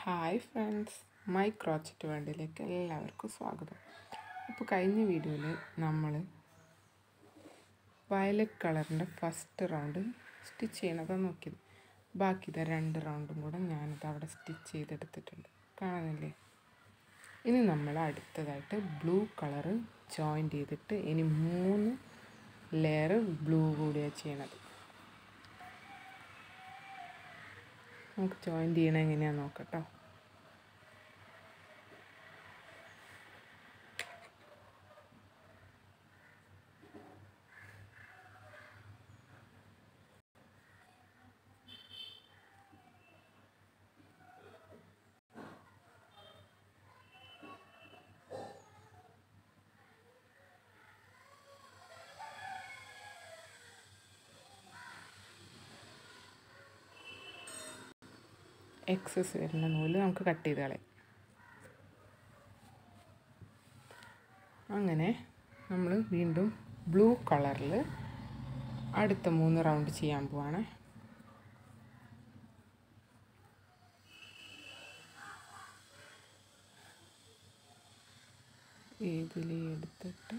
hi friends my crochet വേൾഡിലേക്ക് എല്ലാവർക്കും സ്വാഗതം അപ്പോൾ കഴിഞ്ഞ വീഡിയോയിൽ നമ്മൾ വയലറ്റ് കളറിൻ്റെ ഫസ്റ്റ് റൗണ്ട് സ്റ്റിച്ച് ചെയ്യണതാണ് നോക്കിയത് ബാക്കി ഇതാ രണ്ട് റൗണ്ടും കൂടെ ഞാനിത് അവിടെ സ്റ്റിച്ച് ചെയ്തെടുത്തിട്ടുണ്ട് കാണുന്നില്ലേ ഇനി നമ്മൾ അടുത്തതായിട്ട് ബ്ലൂ കളറ് ജോയിൻ്റ് ചെയ്തിട്ട് ഇനി മൂന്ന് ലെയർ ബ്ലൂ കൂടിയാണ് ചെയ്യണത് നമുക്ക് ജോയിൻ ചെയ്യണം എങ്ങനെയാണെന്ന് നോക്കട്ടോ എക്സസ് വരുന്ന നൂല് നമുക്ക് കട്ട് ചെയ്ത് കളയാം അങ്ങനെ നമ്മൾ വീണ്ടും ബ്ലൂ കളറിൽ അടുത്ത മൂന്ന് റൗണ്ട് ചെയ്യാൻ പോവാണ് ഇതിൽ എടുത്തിട്ട്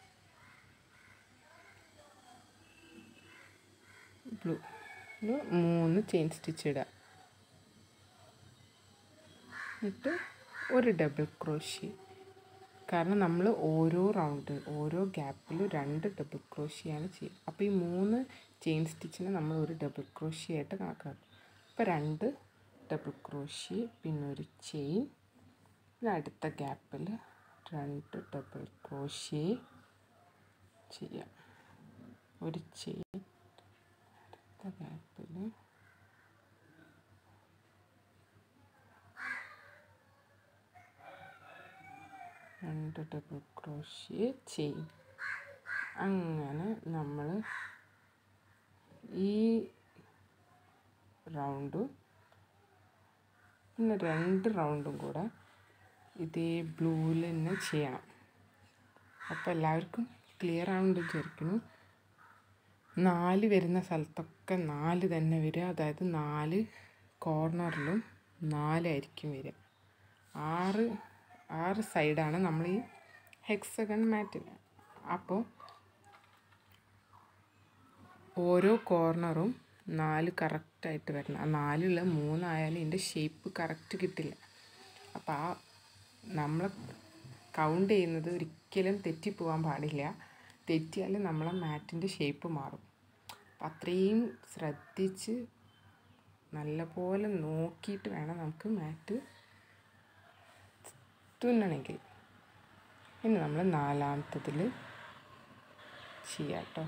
ബ്ലൂ മൂന്ന് ചെയിൻ സ്റ്റിച്ച് ഇടുക എന്നിട്ട് ഒരു ഡബിൾ ക്രോഷ്യ കാരണം നമ്മൾ ഓരോ റൗണ്ട് ഓരോ ഗ്യാപ്പിലും രണ്ട് ഡബിൾ ക്രോഷ്യയാണ് ചെയ്യുക അപ്പോൾ ഈ മൂന്ന് ചെയിൻ സ്റ്റിച്ചിനെ നമ്മൾ ഒരു ഡബിൾ ക്രോഷ്യ ആയിട്ട് കണക്കാക്കും അപ്പോൾ രണ്ട് ഡബിൾ ക്രോഷ്യ പിന്നെ ഒരു ചെയിൻ പിന്നെ അടുത്ത ഗ്യാപ്പിൽ രണ്ട് ഡബിൾ ക്രോഷ്യ ചെയ്യാം ഒരു ചെയിൻ അടുത്ത ഗ്യാപ്പിൽ രണ്ട് ഡബിൾ ക്രോഷ്യ ചെയ്യും അങ്ങനെ നമ്മൾ ഈ റൗണ്ടും പിന്നെ രണ്ട് റൗണ്ടും കൂടെ ഇതേ ബ്ലൂവിൽ തന്നെ ചെയ്യണം അപ്പോൾ എല്ലാവർക്കും ക്ലിയർ ആവുന്നുണ്ട് വിചാരിക്കുന്നു നാല് വരുന്ന സ്ഥലത്തൊക്കെ നാല് തന്നെ വരിക അതായത് നാല് കോർണറിലും നാലായിരിക്കും വരിക ആറ് ആറ് സൈഡാണ് നമ്മൾ ഈ ഹെക്സഗൺ മാറ്റിന് അപ്പോൾ ഓരോ കോർണറും നാല് കറക്റ്റായിട്ട് വരണം ആ നാലുള്ള മൂന്നായാലും ഇതിൻ്റെ ഷേപ്പ് കറക്റ്റ് കിട്ടില്ല അപ്പോൾ ആ നമ്മൾ കൗണ്ട് ചെയ്യുന്നത് ഒരിക്കലും തെറ്റിപ്പോകാൻ പാടില്ല തെറ്റിയാൽ നമ്മളെ മാറ്റിൻ്റെ ഷേപ്പ് മാറും അപ്പം അത്രയും ശ്രദ്ധിച്ച് നല്ലപോലെ നോക്കിയിട്ട് വേണം നമുക്ക് മാറ്റ് തുന്നണമെങ്കിൽ ഇനി നമ്മൾ നാലാമത്തതിൽ ചെയ്യാം കേട്ടോ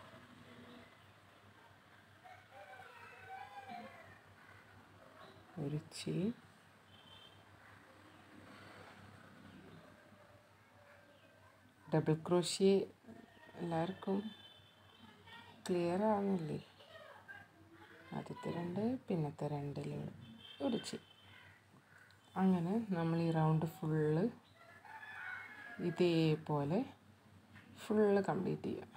ഒരു ചെയിൻ ഡബിൾ ക്രോഷ്യ എല്ലാവർക്കും ക്ലിയർ ആവുന്നില്ലേ ആദ്യത്തെ രണ്ട് പിന്നത്തെ രണ്ടിൽ ഒരു ചെയിൻ അങ്ങനെ നമ്മൾ ഈ റൗണ്ട് ഫുള്ള് ഇതേപോലെ ഫുള്ള് കംപ്ലീറ്റ് ചെയ്യുക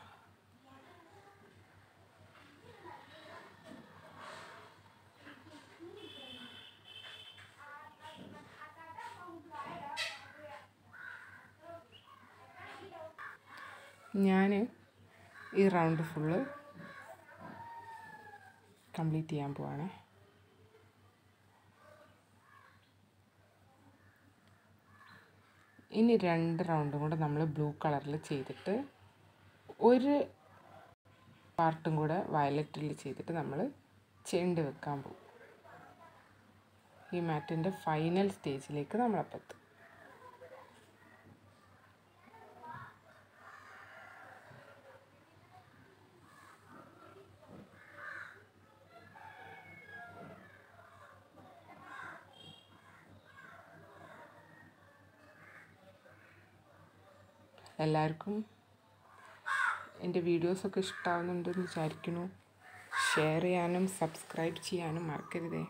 ഞാൻ ഈ റൗണ്ട് ഫുള്ള് കംപ്ലീറ്റ് ചെയ്യാൻ പോവാണേ ഇനി രണ്ട് റൗണ്ടും കൂടെ നമ്മൾ ബ്ലൂ കളറിൽ ചെയ്തിട്ട് ഒരു പാർട്ടും കൂടെ വയലറ്റിൽ ചെയ്തിട്ട് നമ്മൾ ചെണ്ട് വെക്കാൻ പോകും ഈ മാറ്റിൻ്റെ ഫൈനൽ സ്റ്റേജിലേക്ക് നമ്മളപ്പോൾ എത്തും എല്ലാവർക്കും എൻ്റെ വീഡിയോസൊക്കെ ഇഷ്ടമാവുന്നുണ്ടെന്ന് വിചാരിക്കുന്നു ഷെയർ ചെയ്യാനും സബ്സ്ക്രൈബ് ചെയ്യാനും മറക്കരുതേ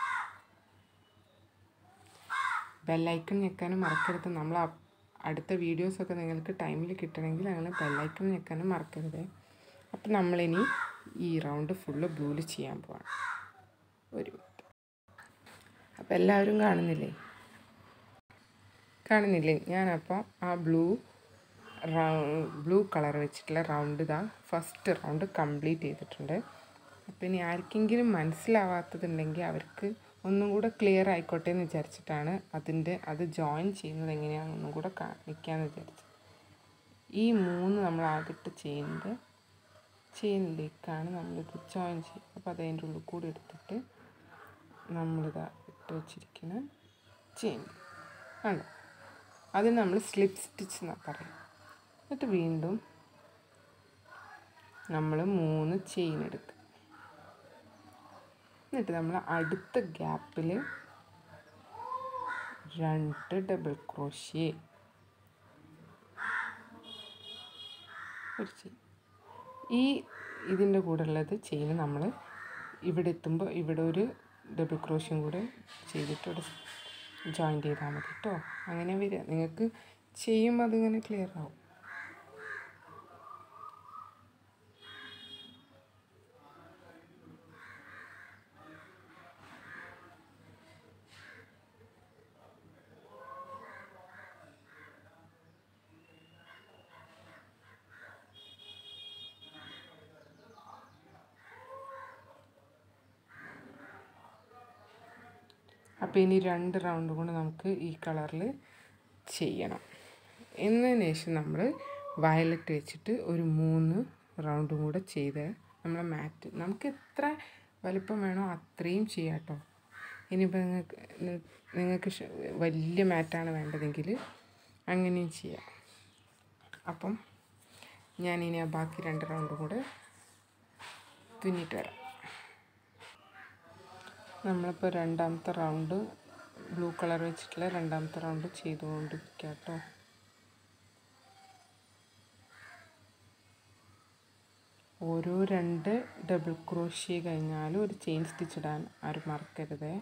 ബെല്ലൈക്കൺ ഞെക്കാനും മറക്കരുത് നമ്മൾ അടുത്ത വീഡിയോസൊക്കെ നിങ്ങൾക്ക് ടൈമിൽ കിട്ടണമെങ്കിൽ അങ്ങനെ ബെല്ലൈക്കൺ ഞെക്കാനും മറക്കരുതേ അപ്പം നമ്മളിനി ഈ റൗണ്ട് ഫുള്ള് ബ്ലൂവിൽ ചെയ്യാൻ പോവാണ് ഒരു അപ്പോൾ എല്ലാവരും കാണുന്നില്ലേ കാണുന്നില്ലേ ഞാനപ്പോൾ ആ ബ്ലൂ ബ്ലൂ കളർ വെച്ചിട്ടുള്ള റൗണ്ട് ഇതാ ഫസ്റ്റ് റൗണ്ട് കംപ്ലീറ്റ് ചെയ്തിട്ടുണ്ട് അപ്പോൾ ഇനി ആർക്കെങ്കിലും മനസ്സിലാവാത്തതുണ്ടെങ്കിൽ അവർക്ക് ഒന്നും കൂടെ ക്ലിയർ ആയിക്കോട്ടെ എന്ന് വിചാരിച്ചിട്ടാണ് അതിൻ്റെ അത് ജോയിൻ ചെയ്യുന്നത് എങ്ങനെയാണെന്ന് ഒന്നും കൂടെ കാണിക്കാമെന്ന് വിചാരിച്ചു ഈ മൂന്ന് നമ്മൾ ആദ്യത്തെ ചെയിനിൻ്റെ ചെയിനിലേക്കാണ് നമ്മളിത് ജോയിൻ ചെയ്യുക അപ്പോൾ അത് അതിൻ്റെ ഉള്ളിൽ കൂടി എടുത്തിട്ട് നമ്മളിതാ ഇട്ട് വെച്ചിരിക്കുന്ന ചെയിൻ ആണ് അതിന് നമ്മൾ സ്ലിപ്പ് സ്റ്റിച്ച് എന്നാണ് പറയുക എന്നിട്ട് വീണ്ടും നമ്മൾ മൂന്ന് ചെയിൻ എടുക്കുക എന്നിട്ട് നമ്മൾ അടുത്ത ഗ്യാപ്പിൽ രണ്ട് ഡബിൾ ക്രോഷ്യ ഒരു ചെയിൻ ഈ ഇതിൻ്റെ കൂടെ ഉള്ളത് ചെയിൻ നമ്മൾ ഇവിടെ എത്തുമ്പോൾ ഇവിടെ ഒരു ഡബിൾ ക്രോഷ്യം കൂടെ ചെയ്തിട്ട് ഇവിടെ ജോയിൻ ചെയ്താൽ മതി കേട്ടോ അങ്ങനെ വരിക നിങ്ങൾക്ക് ചെയ്യുമ്പോൾ അതിങ്ങനെ ക്ലിയർ ആവും അപ്പോൾ ഇനി രണ്ട് റൗണ്ട് കൊണ്ട് നമുക്ക് ഈ കളറിൽ ചെയ്യണം എന്നതിന് ശേഷം നമ്മൾ വയലറ്റ് വെച്ചിട്ട് ഒരു മൂന്ന് റൗണ്ടും കൂടെ ചെയ്ത് നമ്മളെ മാറ്റ് നമുക്ക് എത്ര വലിപ്പം വേണോ അത്രയും ചെയ്യാം കേട്ടോ ഇനിയിപ്പോൾ നിങ്ങൾക്ക് നിങ്ങൾക്ക് വലിയ മാറ്റാണ് വേണ്ടതെങ്കിൽ അങ്ങനെയും ചെയ്യാം അപ്പം ഞാനിനി ആ ബാക്കി രണ്ട് റൗണ്ടും കൂടെ തുന്നിയിട്ട് വരാം നമ്മളിപ്പോൾ രണ്ടാമത്തെ റൗണ്ട് ബ്ലൂ കളർ വെച്ചിട്ടുള്ള രണ്ടാമത്തെ റൗണ്ട് ചെയ്തുകൊണ്ടിരിക്കുക കേട്ടോ ഓരോ രണ്ട് ഡബിൾ ക്രോഷ്യ കഴിഞ്ഞാലും ഒരു ചെയിൻ സ്റ്റിച്ച് ഇടാൻ ആരും മറക്കരുതേ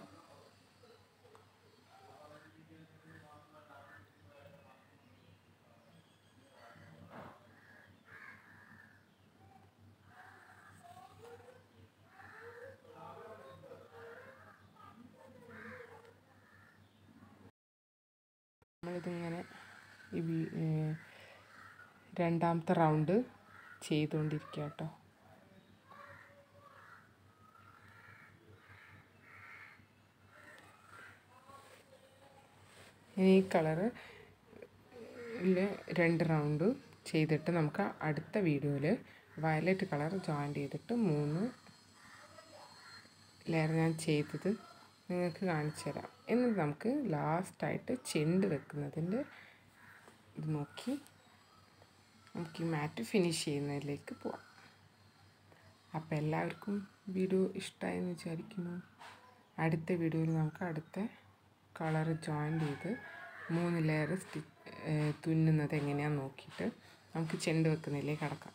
നമ്മളിതിങ്ങനെ ഈ വീ- ഏ, രണ്ടാമത്തെ റൗണ്ട് ചെയ്തുകൊണ്ടിരിക്കുക കേട്ടോ ഇനി ഈ കളറ് രണ്ട് റൗണ്ട് ചെയ്തിട്ട് നമുക്ക് അടുത്ത വീഡിയോയിൽ വയലറ്റ് കളർ ജോയിൻ ചെയ്തിട്ട് മൂന്ന് ലെയർ ഞാൻ ചെയ്തത് നിങ്ങൾക്ക് കാണിച്ചു തരാം എന്നിട്ട് നമുക്ക് ലാസ്റ്റായിട്ട് ചെണ്ട് വെക്കുന്നതിൻ്റെ ഇത് നോക്കി നമുക്ക് ഈ മാറ്റ് ഫിനിഷ് ചെയ്യുന്നതിലേക്ക് പോവാം അപ്പോൾ എല്ലാവർക്കും വീഡിയോ ഇഷ്ടമായെന്ന് വിചാരിക്കുന്നു അടുത്ത വീഡിയോയിൽ നമുക്ക് അടുത്ത കളർ ജോയിൻ ചെയ്ത് മൂന്ന് ലെയർ സ്റ്റി തുന്നുന്നത് എങ്ങനെയാണെന്ന് നോക്കിയിട്ട് നമുക്ക് ചെണ്ട് വെക്കുന്നതിലേക്ക് കടക്കാം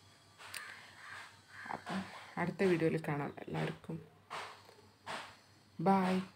അപ്പം അടുത്ത വീഡിയോയിൽ കാണാം എല്ലാവർക്കും ബായ്